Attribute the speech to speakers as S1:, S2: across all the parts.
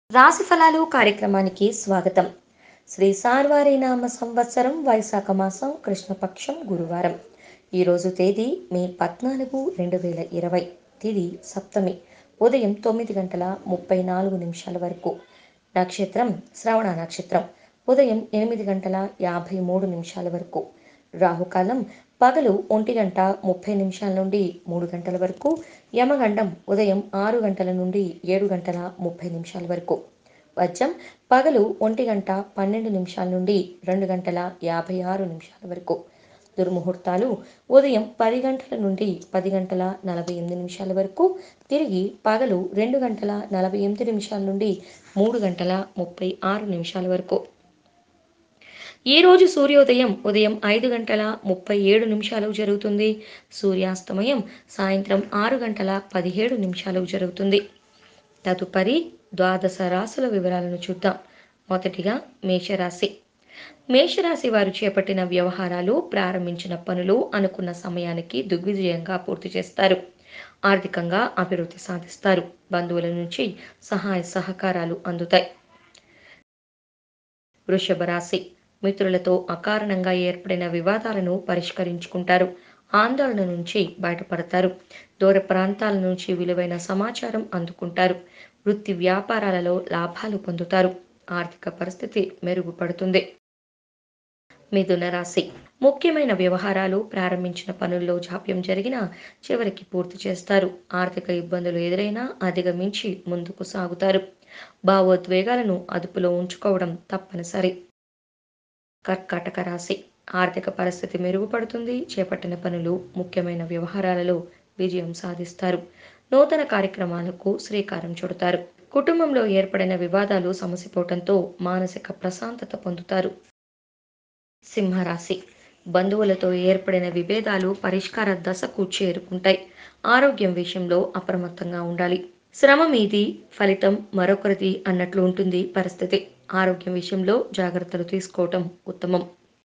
S1: రాశి ఫలాలు కార్యక్రమానికి స్వాగతం శ్రీ సార్వారి నామ సంవత్సరం వైశాఖ మాసం కృష్ణపక్షం గురువారం ఈరోజు తేదీ మే పద్నాలుగు రెండు వేల ఇరవై తిది సప్తమి ఉదయం తొమ్మిది గంటల ముప్పై నాలుగు నిమిషాల వరకు నక్షత్రం శ్రవణ నక్షత్రం ఉదయం ఎనిమిది గంటల యాభై మూడు నిమిషాల వరకు రాహుకాలం పగలు ఒంటి గంట ముప్పై నిమిషాల నుండి మూడు గంటల వరకు యమగండం ఉదయం ఆరు గంటల నుండి ఏడు గంటల ముప్పై నిమిషాల వరకు వజ్రం పగలు ఒంటి గంట పన్నెండు నిమిషాల నుండి రెండు గంటల యాభై ఆరు నిమిషాల వరకు దుర్ముహూర్తాలు ఉదయం పది గంటల నుండి పది గంటల నలభై ఎనిమిది నిమిషాల వరకు తిరిగి పగలు రెండు గంటల నలభై ఎనిమిది నిమిషాల నుండి మూడు గంటల ముప్పై ఆరు నిమిషాల వరకు ఈ రోజు సూర్యోదయం ఉదయం ఐదు గంటల ముప్పై ఏడు నిమిషాలకు జరుగుతుంది సూర్యాస్తమయం సాయంత్రం ఆరు గంటల పదిహేడు నిమిషాలకు జరుగుతుంది తదుపరి ద్వాదశ రాశుల వివరాలను చూద్దాం మొదటిగా మేషరాశి మేషరాశి వారు చేపట్టిన వ్యవహారాలు ప్రారంభించిన పనులు అనుకున్న సమయానికి దిగ్విజయంగా పూర్తి చేస్తారు ఆర్థికంగా అభివృద్ధి సాధిస్తారు బంధువుల నుంచి సహాయ సహకారాలు అందుతాయి వృషభ రాశి మిత్రులతో అకారణంగా ఏర్పడిన వివాదాలను పరిష్కరించుకుంటారు ఆందోళన నుంచి బయటపడతారు దూర ప్రాంతాల నుంచి విలువైన సమాచారం అందుకుంటారు వృత్తి వ్యాపారాలలో లాభాలు పొందుతారు ఆర్థిక పరిస్థితి మెరుగుపడుతుంది మిథున రాశి ముఖ్యమైన వ్యవహారాలు ప్రారంభించిన పనుల్లో జాప్యం జరిగినా చివరికి పూర్తి చేస్తారు ఆర్థిక ఇబ్బందులు ఎదురైనా అధిగమించి ముందుకు సాగుతారు భావోద్వేగాలను అదుపులో ఉంచుకోవడం తప్పనిసరి కర్కాటక రాశి ఆర్థిక పరిస్థితి మెరుగుపడుతుంది చేపట్టిన పనులు ముఖ్యమైన వ్యవహారాలలో విజయం సాధిస్తారు నూతన కార్యక్రమాలకు శ్రీకారం చుడతారు కుటుంబంలో ఏర్పడిన వివాదాలు సమసిపోవడంతో మానసిక ప్రశాంతత పొందుతారు సింహరాశి బంధువులతో ఏర్పడిన విభేదాలు పరిష్కార దశకు చేరుకుంటాయి ఆరోగ్యం విషయంలో అప్రమత్తంగా ఉండాలి శ్రమ మీది ఫలితం మరొకరిది అన్నట్లు ఉంటుంది పరిస్థితి ఆరోగ్యం విషయంలో జాగ్రత్తలు తీసుకోవటం ఉత్తమం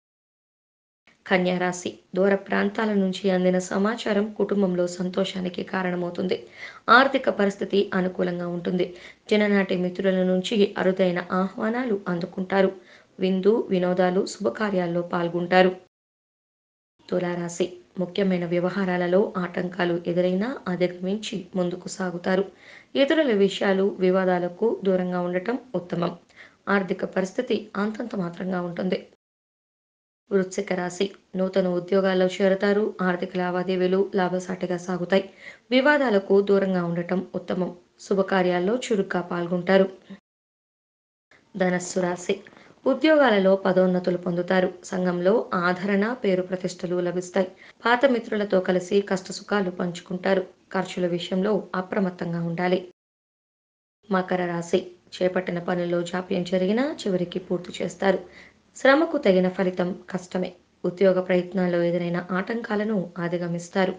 S1: కన్యారాశి దూర ప్రాంతాల నుంచి అందిన సమాచారం కుటుంబంలో సంతోషానికి కారణమవుతుంది ఆర్థిక పరిస్థితి అనుకూలంగా ఉంటుంది చిన్ననాటి మిత్రుల నుంచి అరుదైన ఆహ్వానాలు అందుకుంటారు విందు వినోదాలు శుభకార్యాల్లో పాల్గొంటారు తులారాశి ముఖ్యమైన వ్యవహారాలలో ఆటంకాలు ఎదురైనా అధిగమించి ముందుకు సాగుతారు ఇతరుల విషయాలు వివాదాలకు దూరంగా ఉండటం ఉత్తమం ఆర్థిక పరిస్థితి అంతంత మాత్రంగా ఉంటుంది వృశ్చిక రాశి నూతన ఉద్యోగాల్లో చేరతారు ఆర్థిక లావాదేవీలు లాభసాటిగా సాగుతాయి వివాదాలకు దూరంగా ఉండటం ఉత్తమం శుభకార్యాల్లో చురుగ్గా పాల్గొంటారు ధనస్సు రాశి ఉద్యోగాలలో పదోన్నతులు పొందుతారు సంఘంలో ఆదరణ పేరు ప్రతిష్టలు లభిస్తాయి పాత మిత్రులతో కలిసి కష్టసుఖాలు పంచుకుంటారు ఖర్చుల విషయంలో అప్రమత్తంగా ఉండాలి మకర రాశి చేపట్టిన పనుల్లో జాప్యం జరిగినా చివరికి పూర్తి చేస్తారు శ్రమకు తగిన ఫలితం కష్టమే ఉద్యోగ ప్రయత్నాల్లో ఎదురైన ఆటంకాలను అధిగమిస్తారు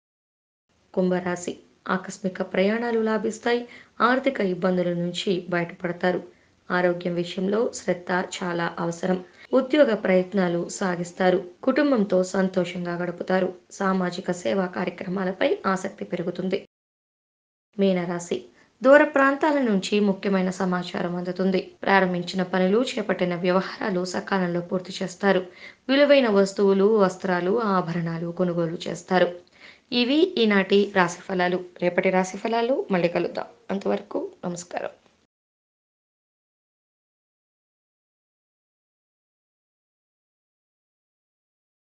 S1: కుంభరాశి ఆకస్మిక ప్రయాణాలు లాభిస్తాయి ఆర్థిక ఇబ్బందుల నుంచి బయటపడతారు ఆరోగ్యం విషయంలో శ్రద్ధ చాలా అవసరం ఉద్యోగ ప్రయత్నాలు సాగిస్తారు కుటుంబంతో సంతోషంగా గడుపుతారు సామాజిక సేవా కార్యక్రమాలపై ఆసక్తి పెరుగుతుంది మీనరాశి దూర ప్రాంతాల నుంచి ముఖ్యమైన సమాచారం అందుతుంది ప్రారంభించిన పనులు చేపట్టిన వ్యవహారాలు సకాలంలో పూర్తి చేస్తారు విలువైన వస్తువులు వస్త్రాలు ఆభరణాలు కొనుగోలు చేస్తారు ఇవి ఈనాటి రాశి ఫలాలు రేపటి రాశి ఫలాలు మళ్ళీ కలుద్దాం అంతవరకు నమస్కారం